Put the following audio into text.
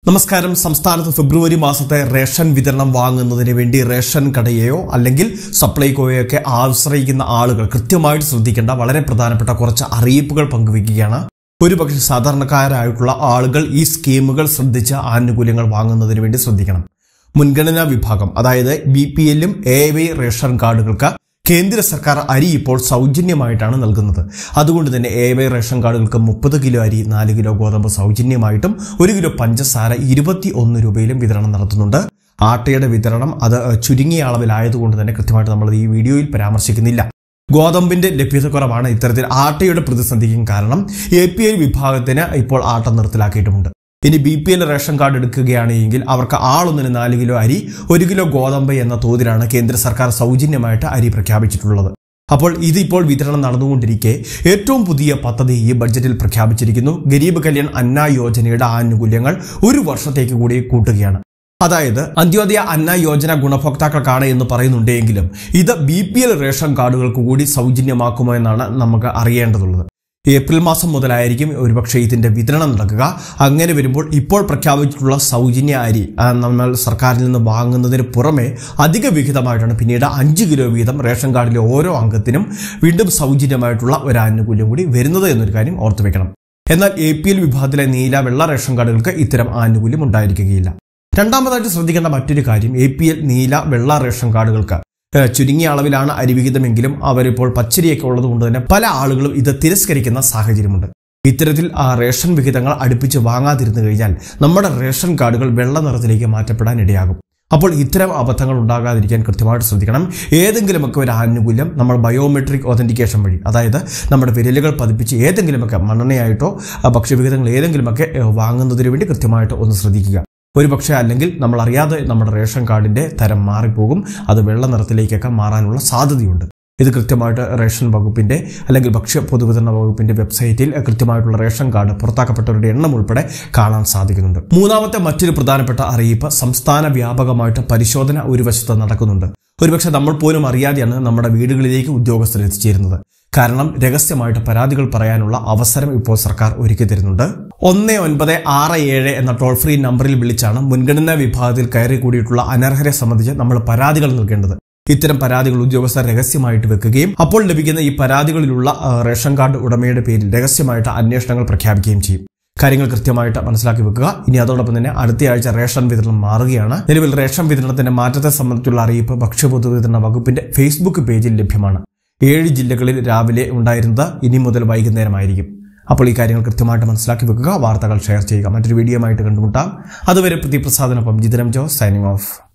നമസ്കാരം സംസ്ഥാനത്ത് ഫെബ്രുവരി മാസത്തെ റേഷൻ വിതരണം വാങ്ങുന്നതിന് വേണ്ടി റേഷൻ കടയെയോ അല്ലെങ്കിൽ സപ്ലൈകോയോ ഒക്കെ ആശ്രയിക്കുന്ന ആളുകൾ കൃത്യമായിട്ട് ശ്രദ്ധിക്കേണ്ട വളരെ പ്രധാനപ്പെട്ട കുറച്ച് അറിയിപ്പുകൾ പങ്കുവയ്ക്കുകയാണ് ഒരുപക്ഷെ സാധാരണക്കാരായിട്ടുള്ള ആളുകൾ ഈ സ്കീമുകൾ ശ്രദ്ധിച്ച് ആനുകൂല്യങ്ങൾ വാങ്ങുന്നതിന് വേണ്ടി ശ്രദ്ധിക്കണം മുൻഗണനാ വിഭാഗം അതായത് ബി പി എല്ലും എ വൈ റേഷൻ കാർഡുകൾക്ക് കേന്ദ്ര സർക്കാർ അരി ഇപ്പോൾ സൗജന്യമായിട്ടാണ് നൽകുന്നത് അതുകൊണ്ട് തന്നെ എ വൈ റേഷൻ കാർഡുകൾക്ക് മുപ്പത് കിലോ അരി നാല് കിലോ ഗോതമ്പ് സൗജന്യമായിട്ടും ഒരു കിലോ പഞ്ചസാര ഇരുപത്തി ഒന്ന് രൂപയിലും വിതരണം നടത്തുന്നുണ്ട് ആട്ടയുടെ വിതരണം അത് ചുരുങ്ങിയ അളവിലായതുകൊണ്ട് തന്നെ കൃത്യമായിട്ട് നമ്മൾ ഈ വീഡിയോയിൽ പരാമർശിക്കുന്നില്ല ഗോതമ്പിന്റെ ലഭ്യതക്കുറവാണ് ഇത്തരത്തിൽ ആട്ടയുടെ പ്രതിസന്ധിക്കും കാരണം എ പി എൽ വിഭാഗത്തിന് ഇപ്പോൾ ആട്ട നിർത്തലാക്കിയിട്ടുമുണ്ട് ഇനി B P L ration card എടുക്കുകയാണെങ്കിൽ അവർക്ക് ആളൊന്നിന് നാല് കിലോ അരി ഒരു കിലോ ഗോതമ്പ് എന്ന തോതിലാണ് കേന്ദ്ര സർക്കാർ സൗജന്യമായിട്ട് അരി പ്രഖ്യാപിച്ചിട്ടുള്ളത് അപ്പോൾ ഇതിപ്പോൾ വിതരണം നടന്നുകൊണ്ടിരിക്കെ ഏറ്റവും പുതിയ പദ്ധതി ഈ ബഡ്ജറ്റിൽ പ്രഖ്യാപിച്ചിരിക്കുന്നു ഗരീബ് കല്യാൺ അന്ന യോജനയുടെ ആനുകൂല്യങ്ങൾ ഒരു വർഷത്തേക്ക് കൂടി കൂട്ടുകയാണ് അതായത് അന്ത്യോദയ അന്ന യോജന ഗുണഭോക്താക്കൾക്കാണ് എന്ന് പറയുന്നുണ്ടെങ്കിലും ഇത് ബി പി എൽ റേഷൻ കാർഡുകൾക്ക് കൂടി സൗജന്യമാക്കുമോ എന്നാണ് നമുക്ക് അറിയേണ്ടതുള്ളത് ഏപ്രിൽ മാസം മുതലായിരിക്കും ഒരുപക്ഷെ ഇതിന്റെ വിതരണം നടക്കുക അങ്ങനെ വരുമ്പോൾ ഇപ്പോൾ പ്രഖ്യാപിച്ചിട്ടുള്ള സൗജന്യ അരി ആ, നമ്മൾ സർക്കാരിൽ നിന്ന് വാങ്ങുന്നതിന് പുറമെ അധിക വിഹിതമായിട്ടാണ് പിന്നീട് അഞ്ച് കിലോ വീതം റേഷൻ കാർഡിലെ ഓരോ അംഗത്തിനും വീണ്ടും സൗജന്യമായിട്ടുള്ള ഒരു ആനുകൂല്യം കൂടി വരുന്നത് എന്നൊരു കാര്യം ഓർത്തു വെക്കണം എന്നാൽ എ പി എൽ വിഭാഗത്തിലെ നീല വെള്ള റേഷൻ കാർഡുകൾക്ക് ഇത്തരം ആനുകൂല്യം ഉണ്ടായിരിക്കുകയില്ല രണ്ടാമതായിട്ട് ശ്രദ്ധിക്കേണ്ട മറ്റൊരു കാര്യം എ പി എൽ നീല വെള്ള റേഷൻ കാർഡുകൾക്ക് ഏഹ്, ചുരുങ്ങിയ അളവിലാണ് അരിവിഹിതമെങ്കിലും അവരിപ്പോൾ പച്ചരിയൊക്കെ ഉള്ളതുകൊണ്ട് തന്നെ പല ആളുകളും ഇത് തിരസ്കരിക്കുന്ന സാഹചര്യമുണ്ട് ഇത്തരത്തിൽ ആ റേഷൻ വിഹിതങ്ങൾ അടുപ്പിച്ച് വാങ്ങാതിരുന്നു കഴിഞ്ഞാൽ നമ്മുടെ റേഷൻ കാർഡുകൾ വെള്ള നിറത്തിലേക്ക് മാറ്റപ്പെടാൻ ഇടയാകും അപ്പോൾ ഇത്തരം അബദ്ധങ്ങൾ ഉണ്ടാകാതിരിക്കാൻ കൃത്യമായിട്ട് ശ്രദ്ധിക്കണം ഏതെങ്കിലുമൊക്കെ ഒരു ആനുകൂല്യം നമ്മൾ ബയോമെട്രിക് ഒതന്റിക്കേഷൻ വഴി അതായത് നമ്മുടെ വിരലുകൾ പതിപ്പിച്ച് ഏതെങ്കിലുമൊക്കെ മണ്ണെണ്ണയായിട്ടോ ആ, ഭക്ഷ്യവിഹിതങ്ങൾ ഏതെങ്കിലുമൊക്കെ ഏഹ്, വാങ്ങുന്നതിന് വേണ്ടി കൃത്യമായിട്ട് ഒന്ന് ശ്രദ്ധിക്കുക ഒരു പക്ഷേ അല്ലെങ്കിൽ നമ്മൾ അറിയാതെ നമ്മുടെ റേഷൻ കാർഡിന്റെ തരം മാറിപ്പോകും അത് വെള്ള നിറത്തിലേക്കൊക്കെ മാറാനുള്ള സാധ്യതയുണ്ട് ഇത് കൃത്യമായിട്ട് റേഷൻ വകുപ്പിന്റെ അല്ലെങ്കിൽ ഭക്ഷ്യ പൊതുവിതരണ വകുപ്പിന്റെ വെബ്സൈറ്റിൽ കൃത്യമായിട്ടുള്ള റേഷൻ കാർഡ് പുറത്താക്കപ്പെട്ടവരുടെ എണ്ണം ഉൾപ്പെടെ കാണാൻ സാധിക്കുന്നുണ്ട് മൂന്നാമത്തെ മറ്റൊരു പ്രധാനപ്പെട്ട അറിയിപ്പ് സംസ്ഥാന വ്യാപകമായിട്ട് പരിശോധന ഒരു വശത്ത് നടക്കുന്നുണ്ട് ഒരുപക്ഷെ നമ്മൾ പോലും അറിയാതെയാണ് നമ്മുടെ വീടുകളിലേക്ക് ഉദ്യോഗസ്ഥർ എത്തിച്ചേരുന്നത് കാരണം രഹസ്യമായിട്ട് പരാതികൾ പറയാനുള്ള അവസരം ഇപ്പോൾ സർക്കാർ ഒരുക്കി തരുന്നുണ്ട് ഒന്ന് ഒൻപത് ആറ് ഏഴ് എന്ന ടോൾ ഫ്രീ നമ്പറിൽ വിളിച്ചാണ് മുൻഗണനാ വിഭാഗത്തിൽ കയറി കൂടിയിട്ടുള്ള അനർഹരെ സംബന്ധിച്ച് നമ്മൾ പരാതികൾ നൽകേണ്ടത് ഇത്തരം പരാതികൾ ഉദ്യോഗസ്ഥർ രഹസ്യമായിട്ട് വെക്കുകയും അപ്പോൾ ലഭിക്കുന്ന ഈ പരാതികളിലുള്ള ആ, റേഷൻ കാർഡ് ഉടമയുടെ പേരിൽ രഹസ്യമായിട്ട് അന്വേഷണങ്ങൾ പ്രഖ്യാപിക്കുകയും ചെയ്യും കാര്യങ്ങൾ കൃത്യമായിട്ട് മനസ്സിലാക്കി വെക്കുക ഇനി അതോടൊപ്പം തന്നെ അടുത്തയാഴ്ച റേഷൻ വിതരണം മാറുകയാണ് നിലവിൽ റേഷൻ വിതരണത്തിന്റെ മാറ്റത്തെ സംബന്ധിച്ചുള്ള അറിയിപ്പ് ഭക്ഷ്യപൊതുവിതരണ വകുപ്പിന്റെ ഫേസ്ബുക്ക് പേജിൽ ലഭ്യമാണ് ഏഴ് ജില്ലകളിൽ രാവിലെ ഉണ്ടായിരുന്നത് ഇനി മുതൽ വൈകുന്നേരമായിരിക്കും അപ്പോൾ ഈ കാര്യങ്ങൾ കൃത്യമായിട്ട് മനസ്സിലാക്കി വെക്കുക വാർത്തകൾ ഷെയർ ചെയ്യുക മറ്റൊരു വീഡിയോ ആയിട്ട് കണ്ടുമുട്ടാം അതുവരെ പ്രതിപ്രസാദനൊപ്പം ജിതനം ജോസ് സൈനിങ് ഓഫ്